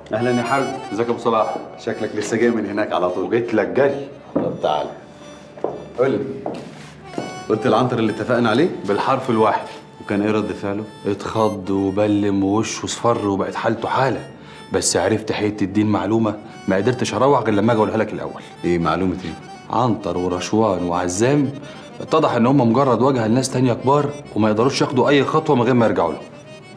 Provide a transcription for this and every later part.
اهلا يا حاج ازيك يا ابو صلاح شكلك لسه جاي من هناك على طول جيت لك جري طب تعال قول لي قلت العنتر اللي اتفقنا عليه بالحرف الواحد وكان ايه رد فعله اتخض وبلم ووشه اصفر وبقت حالته حاله بس عرفت حته الدين معلومه ما قدرتش اروح غير لما اجي اقولها لك الاول ايه معلومه ايه عنتر ورشوان وعزام اتضح ان هم مجرد واجهه لناس تانية كبار وما يقدروش ياخدوا اي خطوه من غير ما يرجعوا لهم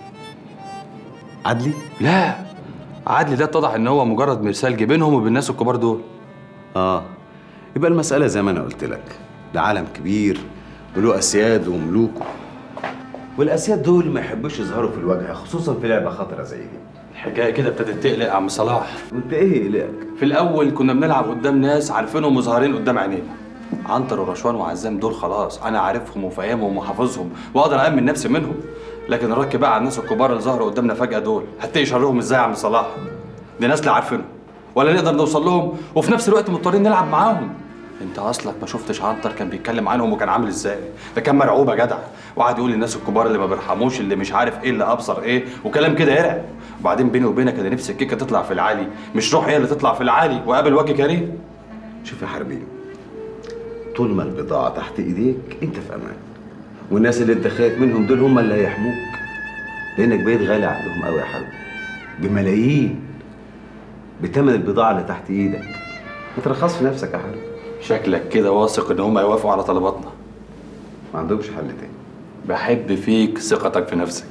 عدلي لا عدلي ده اتضح ان هو مجرد مرسال بينهم وبين الناس الكبار دول اه يبقى المساله زي ما انا قلت لك ده عالم كبير وله اسياد وملوكه والاسياد دول ما يحبوش يظهروا في الواجهه خصوصا في لعبه خطره زي دي الحكايه كده ابتدت تقلق يا عم صلاح وانت ايه قلقك في الاول كنا بنلعب قدام ناس عارفينهم وظاهرين قدام عينينا عنتر ورشوان وعزام دول خلاص انا عارفهم وفاهمهم وحافظهم واقدر امن نفسي منهم لكن الرك بقى على الناس الكبار اللي ظهروا قدامنا فجاه دول هتلاقي شرهم ازاي يا عم صلاح دي ناس لا عارفينهم ولا نقدر نوصل لهم وفي نفس الوقت مضطرين نلعب معاهم انت اصلك ما شفتش عنتر كان بيتكلم عنهم وكان عامل ازاي ده كان مرعوب يا جدع وقعد يقول للناس الكبار اللي ما بيرحموش اللي مش عارف ايه اللي ابصر ايه وكلام كده يرعب وبعدين بيني وبينك انا نفسي الكيكه تطلع في العالي مش روح هي اللي تطلع في العالي وقابل وجه كريم شوف يا حربين طول ما البضاعه تحت ايديك انت في امان والناس اللي انت خايف منهم دول هم اللي هيحموك لانك بقيت غالي عندهم قوي يا حربي بملايين بتمن البضاعه اللي تحت ايدك ما ترخصش في نفسك يا حربي شكلك كده واثق ان هم يوافقوا على طلباتنا ما عندهمش حل تاني بحب فيك ثقتك في نفسك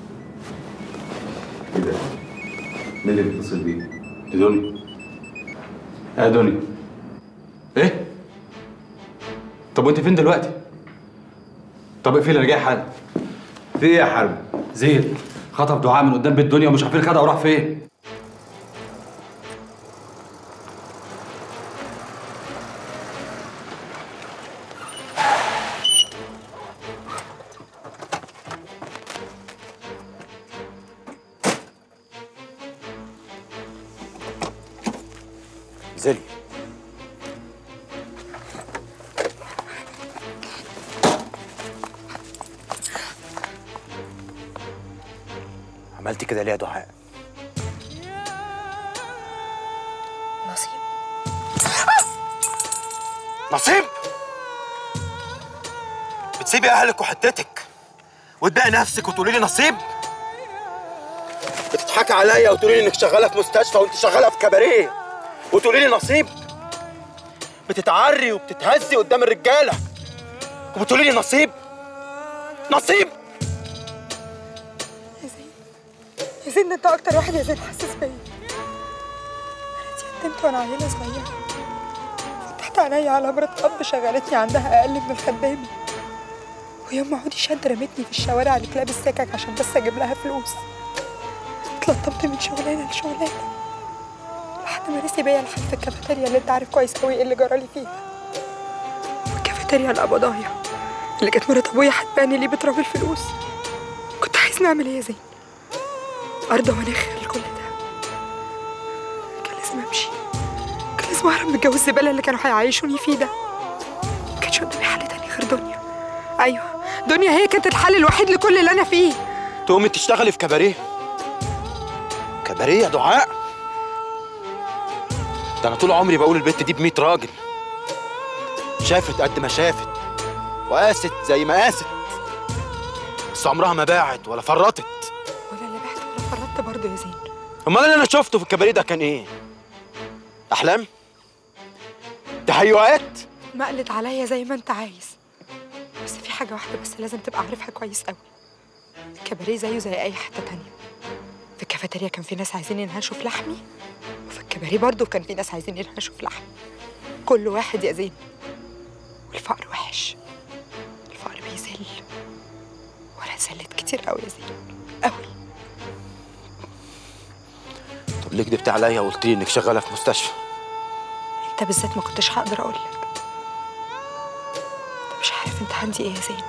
ايه ده؟ مين اللي بيتصل بيه؟ دي دنيا يا دنيا ايه طب وانت فين دلوقتي طب اقفل انا جاي حالا في ايه يا حربي؟ زيد خطف دعاء من قدام بيت دنيا ومش عارفين خدها وراح فين انزلي عملتي كده ليه يا دعاء؟ نصيب نصيب بتسيبي اهلك وحتتك وتبيعي نفسك وتقولي لي نصيب بتضحكي عليا وتقولي لي انك شغاله في مستشفى وانت شغاله في كباريه وتقولي لي نصيب بتتعري وبتتهزي قدام الرجاله وبتقولي لي نصيب نصيب يا زين يا زين ده انت اكتر واحد يا زين حاسس بيا انا اتيتمت وانا عيله صغيره فتحت عينيا على مرات اب شغلتني عندها اقل من الخدامه ويوم ما عودي شد رمتني في الشوارع لكلاب السكك عشان بس اجيب لها فلوس اتلطمت من شغلانه لشغلانه لحد ما رسي بيا لحد في الكافيتيريا اللي انت عارف كويس قوي ايه اللي جرالي فيها الكافيتيريا القبضايه اللي كانت مرات ابويا حتباني ليه بتراب الفلوس كنت عايز نعمل ايه يا زين ارضى ونخر لكل ده كان لازم امشي كان لازم اهرب من الجو الزباله اللي كانوا هيعيشوني فيه ده ما كانش قدامي حل تاني غير دنيا ايوه دنيا هي كانت الحل الوحيد لكل اللي انا فيه تقومي تشتغلي في كباريه كباريه يا دعاء ده انا طول عمري بقول البت دي ب 100 راجل شافت قد ما شافت وقاست زي ما قاست بس عمرها ما باعت ولا فرطت ولا اللي بعت ولا فرطت برضه يا زين امال اللي انا شفته في الكباريه ده كان ايه احلام تهيؤات مقلت عليا زي ما انت عايز بس في حاجه واحده بس لازم تبقى عارفها كويس قوي الكباريه زيه زي اي حته تانية في الكافيتيريا كان في ناس عايزين ينهشوا في لحمي وفي الكباريه برضه كان في ناس عايزين ينهشوا في لحمي كل واحد يا زين والفقر وحش الفقر بيذل وانا اتذلت كتير قوي يا زين قوي طب ليه كدبت عليا وقلت لي انك شغاله في مستشفى انت بالذات ما كنتش هقدر اقول لك انت مش عارف انت عندي ايه يا زين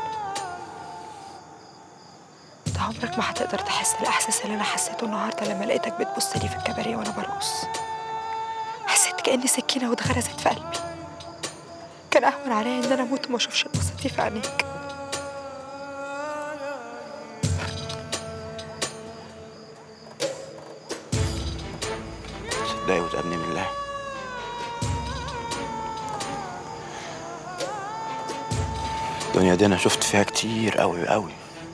انت عمرك ما هتقدر تحس الاحساس اللي انا حسيته النهارده لما لقيتك بتبص لي في الكباريه وانا برقص حسيت كاني سكينه واتغرزت في قلبي كان اهون عليا ان انا اموت وما اشوفش البصه دي في عينيك تضايق وتأبني من الله الدنيا دي انا شفت فيها كتير قوي قوي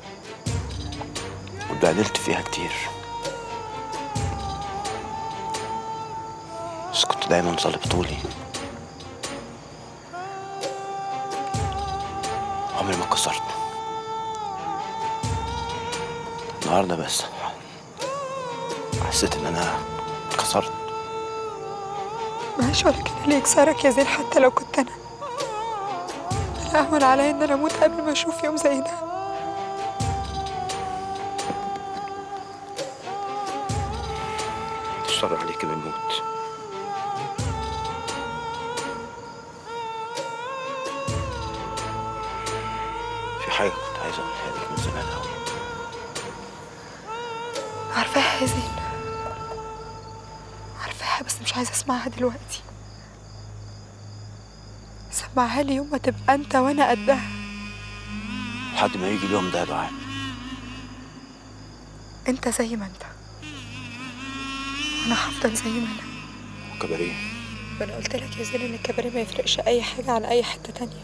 واتبهدلت فيها كتير بس كنت دايما ظالم طولي عمري ما اتكسرت النهارده بس حسيت ان انا اتكسرت معيش ولا كده اللي يكسرك يا زين حتى لو كنت انا انا اهون عليا ان انا اموت قبل ما اشوف يوم زي ده اشتغل عليك بالموت في حاجة كنت عايز اقولها لك من زمان قوي عارفاها يا زين عارفاها بس مش عايزه اسمعها دلوقتي سمعها لي يوم ما تبقى انت وانا قدها لحد ما يجي اليوم ده يا دعاء انت زي ما انت وانا هفضل زي ما انا وكباريه وانا قلت لك يا زين ان الكباريه ما يفرقش اي حاجه عن اي حته تانية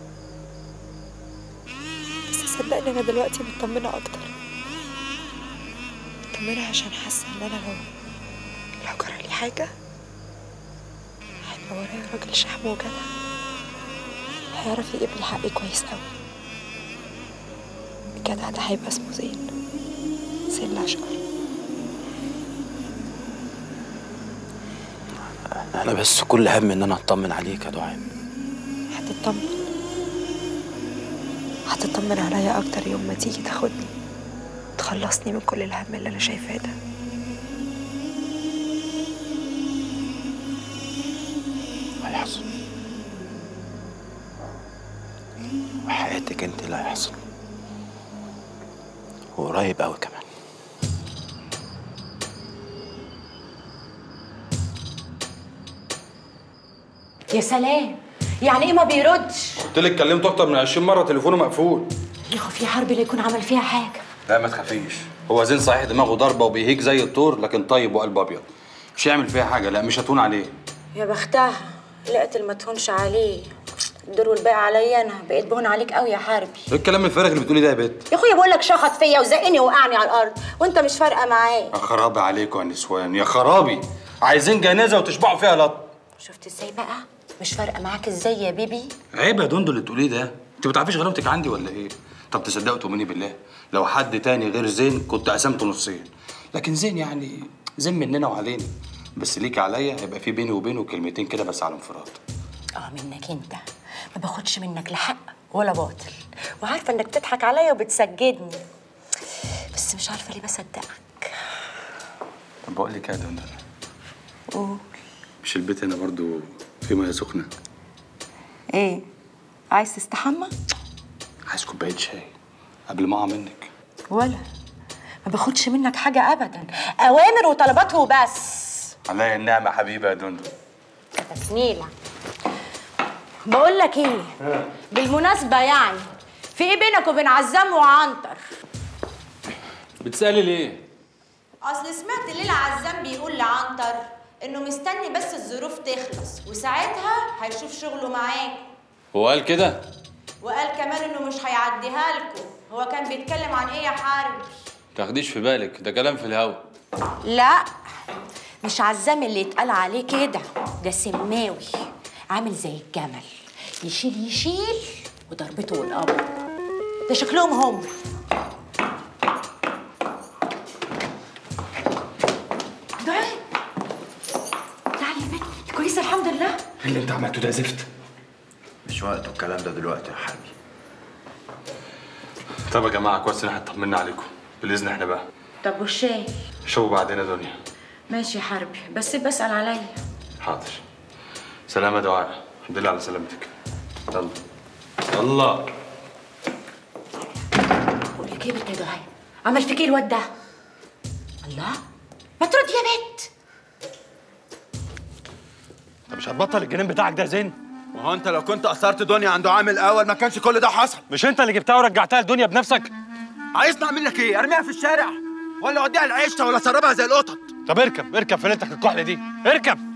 بس صدقني انا دلوقتي مطمنه اكتر مطمنه عشان حاسه ان انا لو لو جرى لي حاجه هيبقى ورايا راجل شحم وجدع هيعرف يجيب لي حقي كويس قوي الجدع ده هيبقى اسمه زين زين الاشقر انا بس كل هم ان انا اطمن عليك يا دعاء هتطمن هتطمن عليا اكتر يوم ما تيجي تاخدني تخلصني من كل الهم اللي انا شايفاه ده هيحصل وحياتك انت اللي هيحصل وقريب قوي كمان يا سلام يعني ايه ما بيردش قلت لك كلمته اكتر من 20 مره تليفونه مقفول يا اخو في حرب اللي يكون عمل فيها حاجه لا ما تخافيش هو زين صحيح دماغه ضربه وبيهيج زي الطور لكن طيب وقلب ابيض مش هيعمل فيها حاجه لا مش هتون عليه يا بختها لقيت ما تهونش عليه الدور والباقي عليا انا بقيت بهون عليك قوي يا حربي ايه الكلام الفارغ اللي بتقولي ده يا بت يا اخويا بقول لك شخط فيا وزقني وقعني على الارض وانت مش فارقه معاه يا خرابي عليكم يا نسوان يا خرابي عايزين جنازه وتشبعوا فيها لط شفت ازاي بقى مش فارقه معاك ازاي يا بيبي عيب يا دندو اللي تقوليه ده انت ما بتعرفيش غلاوتك عندي ولا ايه طب تصدقوا تؤمني بالله لو حد تاني غير زين كنت قسمته نصين لكن زين يعني زين مننا وعلينا بس ليك عليا هيبقى في بيني وبينه كلمتين كده بس على انفراد اه منك انت ما باخدش منك لا حق ولا باطل وعارفه انك بتضحك عليا وبتسجدني بس مش عارفه ليه بصدقك طب بقول لك ايه يا دندو قول مش البيت هنا برضو في ميه سخنه ايه عايز تستحمى عايز كوبايه شاي قبل ما اقع منك ولا ما باخدش منك حاجه ابدا اوامر وطلبات وبس عليا النعمه حبيبه يا دندو تسنيلة بقول لك ايه بالمناسبة يعني في ايه بينك وبين عزام وعنتر؟ بتسالي ليه اصل سمعت ليلى عزام بيقول لعنتر انه مستني بس الظروف تخلص وساعتها هيشوف شغله معاك هو قال كده وقال كمان انه مش هيعديها لكم هو كان بيتكلم عن ايه يا حرب تاخديش في بالك ده كلام في الهوا لا مش عزام اللي يتقال عليه كده ده سماوي عامل زي الجمل يشيل يشيل وضربته والقبر ده شكلهم هم دعاء تعالي يا بنت كويسه الحمد لله اللي انت عملته ده زفت مش وقته الكلام ده دلوقتي يا حبيبي طب يا جماعه كويس ان احنا اطمنا عليكم باذن احنا بقى طب والشاي شوفوا بعدين يا دنيا ماشي يا حربي بس بسأل عليا حاضر سلام يا دعاء الحمد لله على سلامتك يلا يلا بقول لك ايه يا بنت يا دعاء عمل فيك ايه الواد ده الله ما ترد يا بنت انت مش هتبطل الجنان بتاعك ده يا زين ما هو انت لو كنت اثرت دنيا عنده عامل اول ما كانش كل ده حصل مش انت اللي جبتها ورجعتها لدنيا بنفسك عايزني اعمل لك ايه ارميها في الشارع ولا اوديها العيشه ولا اسربها زي القطط طب اركب اركب في ليلتك الكحله دي اركب